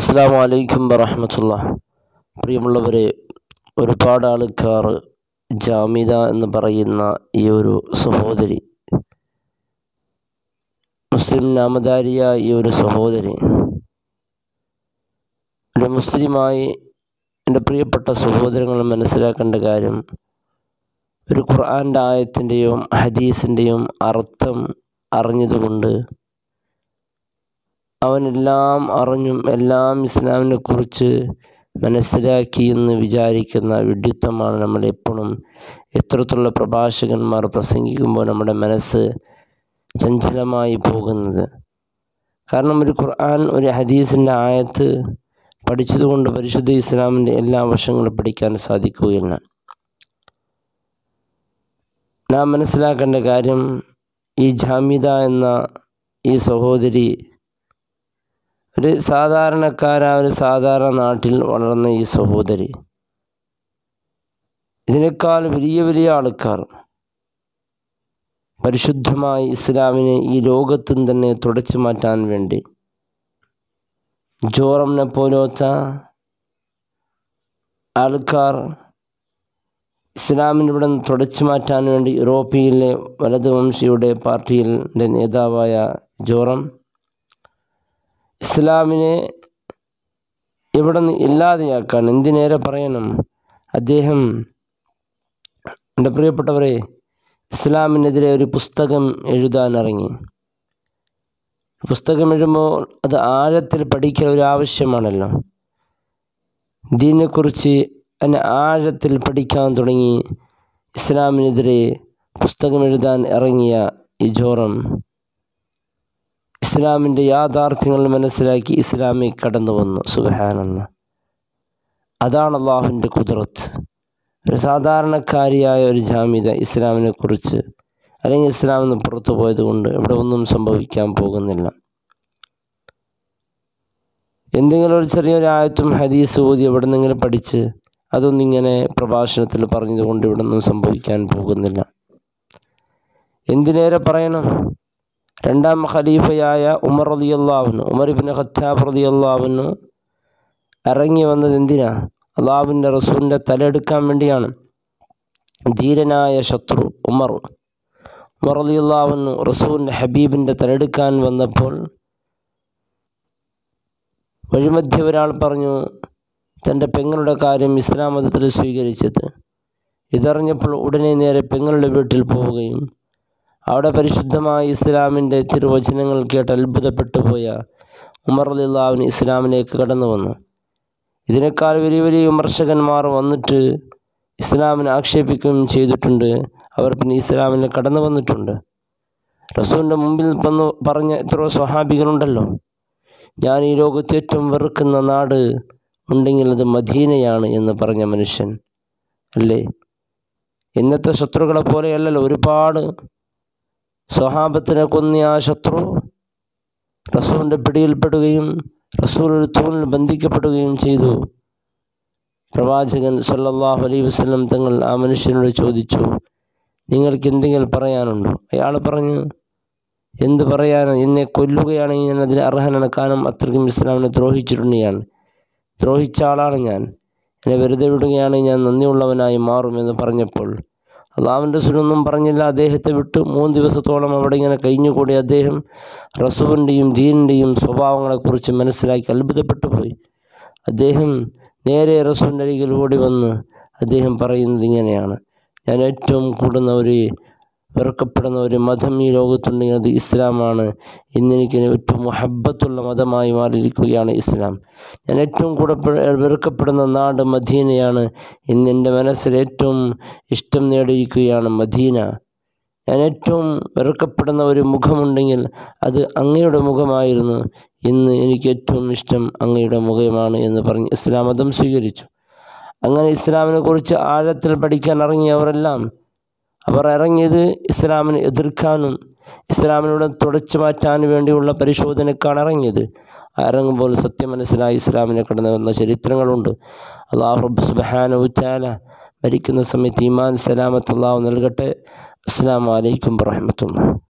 അസ്സാം വലൈക്കും വറഹമത്തുള്ള പ്രിയമുള്ളവരെ ഒരുപാട് ആൾക്കാർ ജാമിദ എന്ന് പറയുന്ന ഈ ഒരു സഹോദരി മുസ്ലിം നാമധാരിയായ ഈ ഒരു സഹോദരി ഒരു മുസ്ലിമായി എൻ്റെ പ്രിയപ്പെട്ട സഹോദരങ്ങൾ മനസ്സിലാക്കേണ്ട കാര്യം ഒരു ഖുർആൻ്റെ ആയത്തിൻ്റെയും ഹദീസിൻ്റെയും അർത്ഥം അറിഞ്ഞതുകൊണ്ട് അവനെല്ലാം അറിഞ്ഞും എല്ലാം ഇസ്ലാമിനെ കുറിച്ച് മനസ്സിലാക്കി എന്ന് വിചാരിക്കുന്ന വിഡ്ഢിത്തമാണ് നമ്മൾ എപ്പോഴും എത്രത്തുള്ള പ്രഭാഷകന്മാർ പ്രസംഗിക്കുമ്പോൾ നമ്മുടെ മനസ്സ് ചഞ്ചലമായി പോകുന്നത് കാരണം ഒരു ഖുർആൻ ഒരു ഹദീസിൻ്റെ ആയത്ത് പഠിച്ചതുകൊണ്ട് പരിശുദ്ധ ഇസ്ലാമിൻ്റെ എല്ലാ വശങ്ങളും പഠിക്കാൻ സാധിക്കുകയില്ല നാം മനസ്സിലാക്കേണ്ട കാര്യം ഈ ജാമിദ എന്ന ഈ സഹോദരി ഒരു സാധാരണക്കാരായ ഒരു സാധാരണ നാട്ടിൽ വളർന്ന ഈ സഹോദരി ഇതിനേക്കാൾ വലിയ വലിയ ആൾക്കാർ പരിശുദ്ധമായ ഇസ്ലാമിനെ ഈ ലോകത്തും തന്നെ തുടച്ചു മാറ്റാൻ വേണ്ടി ജോറമിനെ പോലത്തെ ആൾക്കാർ ഇസ്ലാമിനെ ഇവിടെ നിന്ന് തുടച്ചു മാറ്റാൻ വേണ്ടി യൂറോപ്പിയിലെ വലതുവംശിയുടെ പാർട്ടിയുടെ നേതാവായ ജോറം ഇസ്ലാമിനെ ഇവിടെ നിന്ന് ഇല്ലാതെയാക്കാൻ എന്തിനേറെ പറയണം അദ്ദേഹം എൻ്റെ പ്രിയപ്പെട്ടവരെ ഇസ്ലാമിനെതിരെ ഒരു പുസ്തകം എഴുതാൻ ഇറങ്ങി പുസ്തകം എഴുതുമ്പോൾ അത് ആഴത്തിൽ പഠിക്കൽ ഒരു ആവശ്യമാണല്ലോ ദീനെക്കുറിച്ച് അതിനെ ആഴത്തിൽ പഠിക്കാൻ തുടങ്ങി ഇസ്ലാമിനെതിരെ പുസ്തകം എഴുതാൻ ഇറങ്ങിയ ഈ ജോറം ഇസ്ലാമിൻ്റെ യാഥാർത്ഥ്യങ്ങൾ മനസ്സിലാക്കി ഇസ്ലാമിൽ കടന്നു വന്നു സുബഹാനെന്ന് അതാണ് അള്ളാഹുവിൻ്റെ കുതിരത്ത് ഒരു സാധാരണക്കാരിയായ ഒരു ജാമ്യത ഇസ്ലാമിനെ കുറിച്ച് അല്ലെങ്കിൽ ഇസ്ലാമിൽ നിന്ന് പുറത്തു പോയത് കൊണ്ട് ഇവിടെ ഒന്നും സംഭവിക്കാൻ പോകുന്നില്ല എന്തെങ്കിലും ഒരു ചെറിയൊരു ആയത്തും ഹദീസ് ഊതി എവിടെ നിന്നെങ്കിലും പഠിച്ച് അതൊന്നിങ്ങനെ പ്രഭാഷണത്തിൽ പറഞ്ഞതുകൊണ്ട് ഇവിടെ ഒന്നും സംഭവിക്കാൻ പോകുന്നില്ല എന്തിനേറെ പറയണം രണ്ടാം ഖലീഫയായ ഉമർ റളിയല്ലാഹുവിനു ഉമർ ഇബ്നു ഖത്താബ് റളിയല്ലാഹുവിനു ഇറങ്ങി വന്നത് എന്തിനാ അള്ളാഹുവിൻ്റെ റസൂലിൻ്റെ തലയെടുക്കാൻ വേണ്ടിയാണ് ധീരനായ ശത്രു ഉമർ ഉമർ റളിയല്ലാഹുവിനു റസൂലിൻ്റെ ഹബീബിൻ്റെ തലയെടുക്കാൻ വന്നപ്പോൾ വഴിമധ്യ ഒരാൾ പറഞ്ഞു തൻ്റെ പെങ്ങളുടെ കാര്യം ഇസ്ലാം മതത്തിൽ സ്വീകരിച്ചത് ഇതറിഞ്ഞപ്പോൾ ഉടനെ നേരെ പെങ്ങളുടെ വീട്ടിൽ പോവുകയും അവിടെ പരിശുദ്ധമായ ഇസ്ലാമിൻ്റെ തിരുവചനങ്ങൾ കേട്ട് അത്ഭുതപ്പെട്ടു പോയ ഉമർ അലിള്ളാവിന് ഇസ്ലാമിലേക്ക് കടന്നു വന്നു ഇതിനേക്കാൾ വലിയ വലിയ വിമർശകന്മാർ വന്നിട്ട് ഇസ്ലാമിനെ ആക്ഷേപിക്കുകയും ചെയ്തിട്ടുണ്ട് അവർ പിന്നെ ഇസ്ലാമിൽ കടന്നു വന്നിട്ടുണ്ട് റസൂലിൻ്റെ മുമ്പിൽ വന്ന് പറഞ്ഞ എത്രയോ സ്വഹാബികളുണ്ടല്ലോ ഞാൻ ഈ ലോകത്ത് ഏറ്റവും വെറുക്കുന്ന നാട് ഉണ്ടെങ്കിൽ അത് മദീനയാണ് എന്ന് പറഞ്ഞ മനുഷ്യൻ അല്ലേ ഇന്നത്തെ ശത്രുക്കളെ പോലെയല്ലല്ലോ ഒരുപാട് സ്വഹാബത്തിനെ കൊന്നിയ ആ ശത്രു റസൂലിൻ്റെ പിടിയിൽപ്പെടുകയും റസൂൽ ഒരു തൂണിൽ ബന്ധിക്കപ്പെടുകയും ചെയ്തു പ്രവാചകൻ സല്ലല്ലാഹു അലൈഹി വസല്ലം തങ്ങൾ ആ മനുഷ്യനോട് ചോദിച്ചു നിങ്ങൾക്ക് എന്തെങ്കിലും പറയാനുണ്ടോ അയാൾ പറഞ്ഞു എന്ത് പറയാനോ എന്നെ കൊല്ലുകയാണെങ്കിൽ ഞാൻ അതിന് അർഹനാണ് കാരണം അത്രയ്ക്കും ഇസ്ലാമിനെ ദ്രോഹിച്ചിട്ടുണ്ട് ഞാൻ ദ്രോഹിച്ച ആളാണ് ഞാൻ എന്നെ വെറുതെ വിടുകയാണെങ്കിൽ ഞാൻ നന്ദിയുള്ളവനായി മാറുമെന്ന് പറഞ്ഞപ്പോൾ അള്ളാഹുവിൻ്റെ സുനൊന്നും പറഞ്ഞില്ല അദ്ദേഹത്തെ വിട്ട് മൂന്ന് ദിവസത്തോളം അവിടെ ഇങ്ങനെ കഴിഞ്ഞുകൂടി അദ്ദേഹം റസൂലിൻ്റെയും ദീനിൻ്റെയും സ്വഭാവങ്ങളെക്കുറിച്ച് മനസ്സിലാക്കി അത്ഭുതപ്പെട്ടു പോയി അദ്ദേഹം നേരെ റസൂലിൻ്റെ അരികിൽ ഓടി വന്ന് അദ്ദേഹം പറയുന്നത് ഇങ്ങനെയാണ് ഞാൻ ഏറ്റവും കൂടുന്ന ഒരു വെറുക്കപ്പെടുന്ന ഒരു മതം ഈ ലോകത്തുണ്ടെങ്കിൽ അത് ഇസ്ലാമാണ് ഇന്നെനിക്ക് ഏറ്റവും മുഹബത്തുള്ള മതമായി മാറിയിരിക്കുകയാണ് ഇസ്ലാം ഞാൻ ഏറ്റവും കൂടെ വെറുക്കപ്പെടുന്ന നാട് മദീനയാണ് ഇന്ന് എൻ്റെ മനസ്സിൽ ഏറ്റവും ഇഷ്ടം നേടിയിരിക്കുകയാണ് മദീന ഞാൻ ഏറ്റവും വെറുക്കപ്പെടുന്ന ഒരു മുഖമുണ്ടെങ്കിൽ അത് അങ്ങയുടെ മുഖമായിരുന്നു ഇന്ന് എനിക്ക് ഏറ്റവും ഇഷ്ടം അങ്ങയുടെ മുഖമാണ് എന്ന് പറഞ്ഞ് ഇസ്ലാം മതം സ്വീകരിച്ചു അങ്ങനെ ഇസ്ലാമിനെ കുറിച്ച് ആഴത്തിൽ പഠിക്കാൻ ഇറങ്ങിയവരെല്ലാം അവർ ഇറങ്ങിയത് ഇസ്ലാമിനെ എതിർക്കാനും ഇസ്ലാമിനോട് തുടച്ചു മാറ്റാൻ വേണ്ടിയുള്ള പരിശോധനക്കാണ് ഇറങ്ങിയത് ഇറങ്ങുമ്പോൾ സത്യം മനസ്സിലായി ഇസ്ലാമിനെ കടന്നു വന്ന ചരിത്രങ്ങളുണ്ട് അള്ളാഹു റബ്ബ് സുബഹാന ഉറ്റാല മരിക്കുന്ന സമയത്ത് ഈമാൻ സലാമത്ത് അള്ളാഹു നൽകട്ടെ അസ്സാം വലൈക്കും വാഹമത്തുള്ള